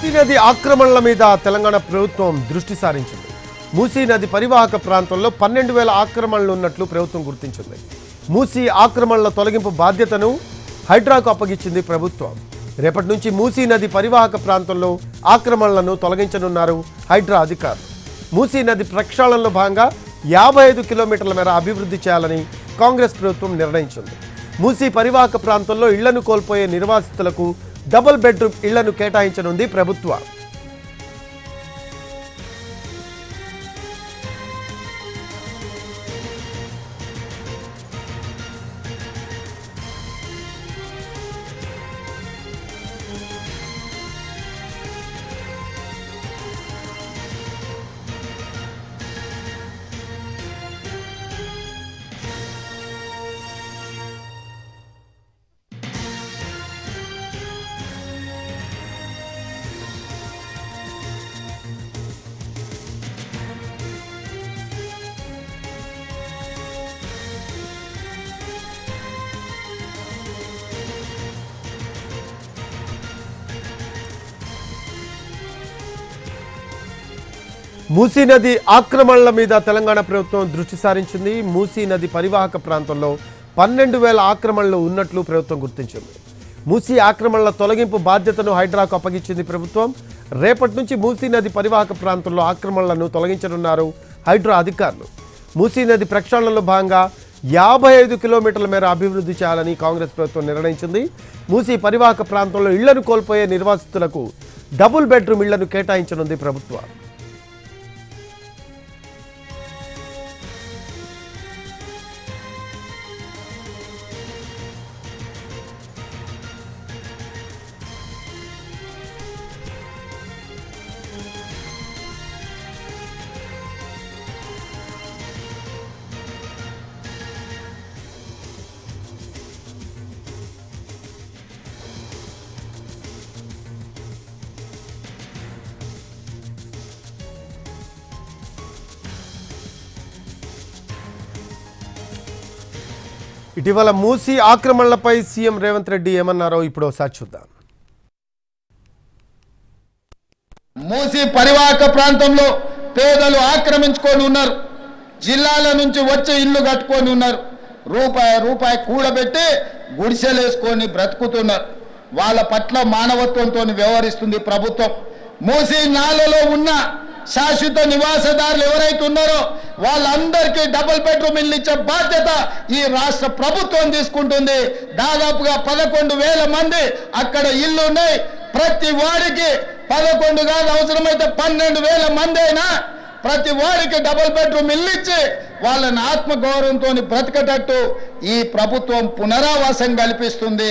మూసీ నది ఆక్రమణల మీద తెలంగాణ ప్రభుత్వం దృష్టి సారించింది మూసీ నది పరివాహక ప్రాంతంలో పన్నెండు వేల ఆక్రమణలు ఉన్నట్లు ప్రభుత్వం గుర్తించింది మూసీ ఆక్రమణల తొలగింపు బాధ్యతను హైడ్రాకు అప్పగించింది ప్రభుత్వం రేపటి నుంచి మూసీ నది పరివాహక ప్రాంతంలో ఆక్రమణలను తొలగించనున్నారు హైడ్రా అధికారులు మూసీ నది ప్రక్షాళనలో భాగంగా యాభై ఐదు కిలోమీటర్ల మేర అభివృద్ధి చేయాలని కాంగ్రెస్ ప్రభుత్వం నిర్ణయించింది మూసీ పరివాహక ప్రాంతంలో ఇళ్లను కోల్పోయే నిర్వాసితులకు డబుల్ బెడ్రూమ్ ఇళ్లను కేటాయించనుంది ప్రభుత్వం మూసీ నది ఆక్రమణల మీద తెలంగాణ ప్రభుత్వం దృష్టి సారించింది మూసీ నది పరివాహక ప్రాంతంలో పన్నెండు వేల ఆక్రమణలు ఉన్నట్లు ప్రభుత్వం గుర్తించింది మూసీ ఆక్రమణల తొలగింపు బాధ్యతను హైడ్రాకు అప్పగించింది ప్రభుత్వం రేపటి నుంచి మూసీ నది పరివాహక ప్రాంతంలో ఆక్రమణలను తొలగించనున్నారు హైడ్రా అధికారులు మూసీ నది ప్రక్షాళనలో భాగంగా యాభై ఐదు కిలోమీటర్ల మేర అభివృద్ధి చేయాలని కాంగ్రెస్ ప్రభుత్వం నిర్ణయించింది మూసీ పరివాహక ప్రాంతంలో ఇళ్లను కోల్పోయే నిర్వాసితులకు డబుల్ బెడ్రూమ్ ఇళ్లను కేటాయించనుంది ప్రభుత్వం ఇటీవల మూసీ ఆక్రమణలపై సీఎం రేవంత్ రెడ్డి ఏమన్నారో ఇప్పుడు ఒకసారి చూద్దాం మూసి పరివాహక ప్రాంతంలో పేదలు ఆక్రమించుకొని ఉన్నారు జిల్లాల నుంచి వచ్చే ఇల్లు కట్టుకొని ఉన్నారు రూపాయి రూపాయి కూడబెట్టి గుడిసెలేసుకొని బ్రతుకుతున్నారు వాళ్ళ పట్ల మానవత్వంతో వ్యవహరిస్తుంది ప్రభుత్వం మూసి నాలలో ఉన్న శాశ్వత నివాసదారులు ఎవరైతే ఉన్నారో వాళ్ళందరికీ డబుల్ బెడ్రూమ్ ఇల్లు ఇచ్చే బాధ్యత ఈ రాష్ట్ర ప్రభుత్వం తీసుకుంటుంది దాదాపుగా పదకొండు వేల మంది అక్కడ ఇల్లు ఉన్నాయి ప్రతి వాడికి పదకొండు కాదు అవసరమైతే పన్నెండు వేల మంది అయినా ప్రతి వాడికి డబుల్ బెడ్రూమ్ ఇల్లు ఇచ్చి వాళ్ళని ఆత్మగౌరవంతో బ్రతకటట్టు ఈ ప్రభుత్వం పునరావాసం కల్పిస్తుంది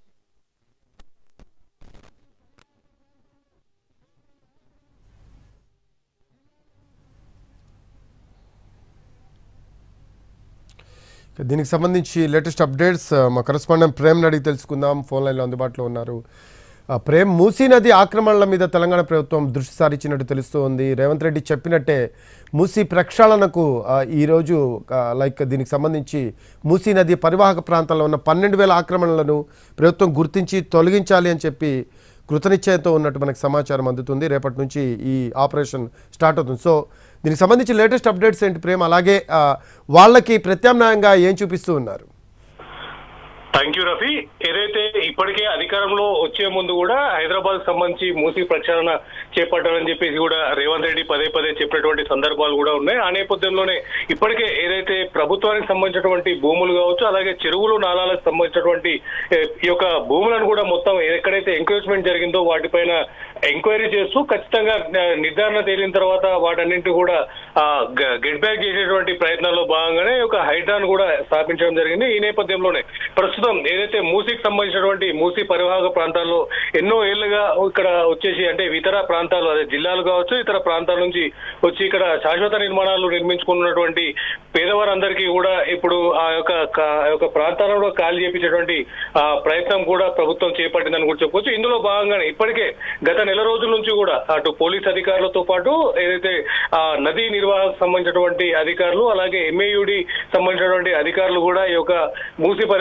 ఇక దీనికి సంబంధించి లేటెస్ట్ అప్డేట్స్ ఆ, మా కరెస్పాండెంట్ ప్రేమ్ అడిగి తెలుసుకుందాం ఫోన్ లైన్లో అందుబాటులో ఉన్నారు ఆ, ప్రేమ్ మూసీ నది ఆక్రమణల మీద తెలంగాణ ప్రభుత్వం దృష్టి సారించినట్టు తెలుస్తోంది రేవంత్ రెడ్డి చెప్పినట్టే మూసీ ప్రక్షాళనకు ఆ, ఈరోజు ఆ, లైక్ దీనికి సంబంధించి మూసీ నది పరివాహక ప్రాంతంలో ఉన్న పన్నెండు వేల ఆక్రమణలను ప్రభుత్వం గుర్తించి తొలగించాలి అని చెప్పి కృతనిశ్చయంతో ఉన్నట్టు మనకు సమాచారం అందుతుంది రేపటి నుంచి ఈ ఆపరేషన్ స్టార్ట్ అవుతుంది సో దీనికి సంబంధించి లేటెస్ట్ అప్డేట్స్ ఏంటి ప్రేమ్ అలాగే ఆ, వాళ్ళకి ప్రత్యామ్నాయంగా ఏం చూపిస్తూ ఉన్నారు థ్యాంక్ యూ రఫీ ఏదైతే ఇప్పటికే అధికారంలో వచ్చే ముందు కూడా హైదరాబాద్ సంబంధించి మూసీ ప్రచారణ చేపట్టాలని చెప్పేసి కూడా రేవంత్ రెడ్డి పదే పదే చెప్పినటువంటి సందర్భాలు కూడా ఉన్నాయి ఆ నేపథ్యంలోనే ఇప్పటికే ఏదైతే ప్రభుత్వానికి సంబంధించినటువంటి భూములు కావచ్చు అలాగే చెరువులు నాలాలకు సంబంధించినటువంటి ఏ, ఈ యొక్క భూములను కూడా మొత్తం ఎక్కడైతే ఎంక్రోచ్మెంట్ జరిగిందో వాటిపైన ఎంక్వైరీ చేస్తూ ఖచ్చితంగా ఆ, నిర్ధారణ తేలిన తర్వాత వాటన్నింటి కూడా గెట్ బ్యాక్ చేసేటువంటి ప్రయత్నాల్లో భాగంగానే ఈ యొక్క హైడ్రాన్ కూడా స్థాపించడం జరిగింది ఈ నేపథ్యంలోనే ప్రస్తుతం ఏదైతే మూసీకి సంబంధించినటువంటి మూసీ పరివాహక ప్రాంతాల్లో ఎన్నో ఏళ్లుగా ఇక్కడ వచ్చేసి అంటే ఇతర ప్రాంతాలు అదే జిల్లాలు కావచ్చు ఇతర ప్రాంతాల నుంచి వచ్చి ఇక్కడ శాశ్వత నిర్మాణాలు నిర్మించుకున్నటువంటి పేదవారందరికీ కూడా ఇప్పుడు ఆ యొక్క కా- ఆ యొక్క ప్రాంతాలను కూడా ఖాళీ చేపించేటువంటి ఆ, ప్రయత్నం కూడా ప్రభుత్వం చేపట్టిందని కూడా చెప్పొచ్చు ఇందులో భాగంగానే ఇప్పటికే గత నెల రోజుల నుంచి కూడా అటు పోలీస్ అధికారులతో పాటు ఏదైతే ఆ నదీ నిర్వాహకు సంబంధించినటువంటి అధికారులు అలాగే ఎంఏయుడి సంబంధించినటువంటి అధికారులు కూడా ఈ యొక్క మూసి పరివాహక ప్రాంతం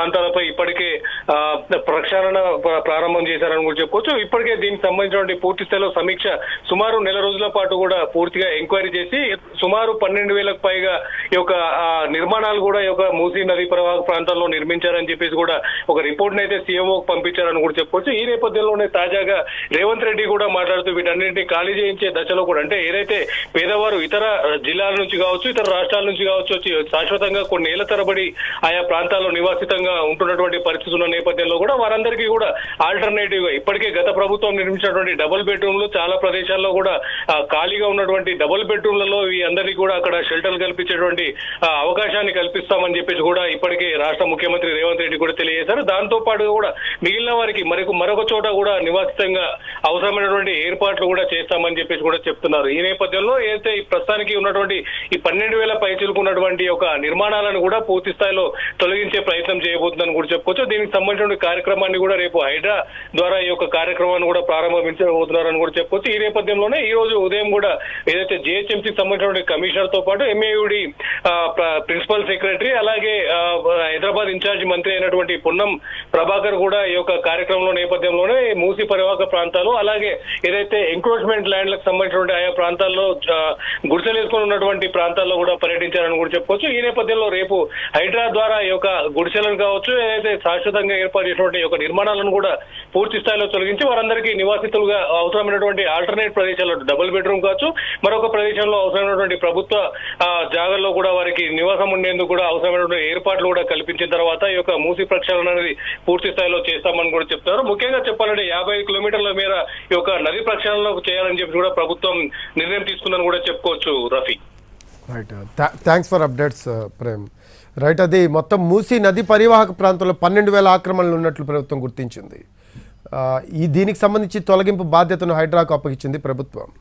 ప్రాంతాలపై ఇప్పటికే ఆ, ప్రక్షాళన ప్ర- ప్రారంభం చేశారని కూడా చెప్పుకోవచ్చు ఇప్పటికే దీనికి సంబంధించినటువంటి పూర్తి స్థాయిలో సమీక్ష సుమారు నెల రోజుల పాటు కూడా పూర్తిగా ఎంక్వైరీ చేసి సుమారు పన్నెండు వేలకు పైగా ఈ యొక్క ఆ, నిర్మాణాలు కూడా ఈ యొక్క మూసీ నది ప్రవాహ ప్రాంతాల్లో నిర్మించారని చెప్పేసి కూడా ఒక రిపోర్ట్ అయితే సీఎంఓ పంపించారని కూడా చెప్పుకోవచ్చు ఈ నేపథ్యంలోనే తాజాగా రేవంత్ రెడ్డి కూడా మాట్లాడుతూ వీటన్నింటినీ ఖాళీ చేయించే దశలో కూడా అంటే ఏదైతే పేదవారు ఇతర జిల్లాల నుంచి కావచ్చు ఇతర రాష్ట్రాల నుంచి కావచ్చు వచ్చి శాశ్వతంగా కొన్ని ఏళ్ల తరబడి ఆయా ప్రాంతాల్లో నివాసితంగా ఉంటున్నటువంటి పరిస్థితి ఉన్న నేపథ్యంలో కూడా వారందరికీ కూడా ఆల్టర్నేటివ్ గా ఇప్పటికే గత ప్రభుత్వం నిర్మించినటువంటి డబుల్ బెడ్రూమ్లు చాలా ప్రదేశాల్లో కూడా ఆ, ఖాళీగా ఉన్నటువంటి డబుల్ బెడ్రూమ్లలో ఈ అందరికీ కూడా అక్కడ షెల్టర్ కల్పించేటువంటి ఆ, అవకాశాన్ని కల్పిస్తామని చెప్పేసి కూడా ఇప్పటికే రాష్ట్ర ముఖ్యమంత్రి రేవంత్ రెడ్డి కూడా తెలియజేశారు దాంతో పాటు కూడా మిగిలిన వారికి మరొక మరొక చోట కూడా నివాసితంగా అవసరమైనటువంటి ఏర్పాట్లు కూడా చేస్తామని చెప్పేసి కూడా చెప్తున్నారు ఈ నేపథ్యంలో ఏదైతే ఈ ప్రస్తుతానికి ఉన్నటువంటి ఈ పన్నెండు వేల పైచిలుకున్నటువంటి ఒక నిర్మాణాలను కూడా పూర్తి స్థాయిలో తొలగించే ప్రయత్నం చేయబోతుందని కూడా చెప్పుకోవచ్చు దీనికి సంబంధించిన కార్యక్రమాన్ని కూడా రేపు హైడ్రా ద్వారా ఈ యొక్క కార్యక్రమాన్ని కూడా ప్రారంభించబోతున్నారని కూడా చెప్పుకోవచ్చు ఈ నేపథ్యంలోనే ఈ రోజు ఉదయం కూడా ఏదైతే జిహెచ్ఎంసీ సంబంధించినటువంటి కమిషనర్ తో పాటు ఎంఏయుడి ప్రిన్సిపల్ సెక్రటరీ అలాగే ఆ, హైదరాబాద్ ఇన్ఛార్జ్ మంత్రి అయినటువంటి పొన్నం ప్రభాకర్ కూడా ఈ యొక్క కార్యక్రమంలో నేపథ్యంలోనే మూసి పరివాహక ప్రాంతాలు అలాగే ఏదైతే ఎంక్రోచ్మెంట్ ల్యాండ్లకు సంబంధించినటువంటి ఆయా ప్రాంతాల్లో ఆ, గుడిసెలు వేసుకొని ఉన్నటువంటి ప్రాంతాల్లో కూడా పర్యటించారని కూడా చెప్పుకోవచ్చు ఈ నేపథ్యంలో రేపు హైడ్రా ద్వారా ఈ యొక్క గుడిసెలను కావచ్చు ఏదైతే శాశ్వతంగా ఏర్పాటు చేసినటువంటి ఈ యొక్క నిర్మాణాలను కూడా పూర్తి స్థాయిలో తొలగించి వారందరికీ నివాసితులుగా అవసరమైనటువంటి ఆల్టర్నేట్ ప్రదేశాల్లో డబుల్ బెడ్రూమ్ కావచ్చు మరొక ప్రదేశంలో అవసరమైనటువంటి ప్రభుత్వ ఆ, జాగాల్లో కూడా వారికి నివాసం ఉండేందుకు కూడా అవసరమైనటువంటి ఏర్పాట్లు కూడా కల్పించిన తర్వాత ఈ యొక్క మూసి ప్రక్షాళన అనేది పూర్తి స్థాయిలో చేస్తామని కూడా చెప్తున్నారు ముఖ్యంగా చెప్పాలంటే యాభై కిలోమీటర్ల మేర ఈ యొక్క నది ప్రక్షాళన చేయాలని చెప్పి కూడా ప్రభుత్వం నిర్ణయం తీసుకుందని కూడా చెప్పుకోవచ్చు Rafi right thanks for updates Prem right అది మొత్తం మూసీ నది పరివాహక ప్రాంతంలో పన్నెండు వేల ఆక్రమణలు ఉన్నట్లు ప్రభుత్వం గుర్తించింది ఆ, ఈ దీనికి సంబంధించి తొలగింపు బాధ్యతను హైడ్రాకు అప్పగించింది ప్రభుత్వం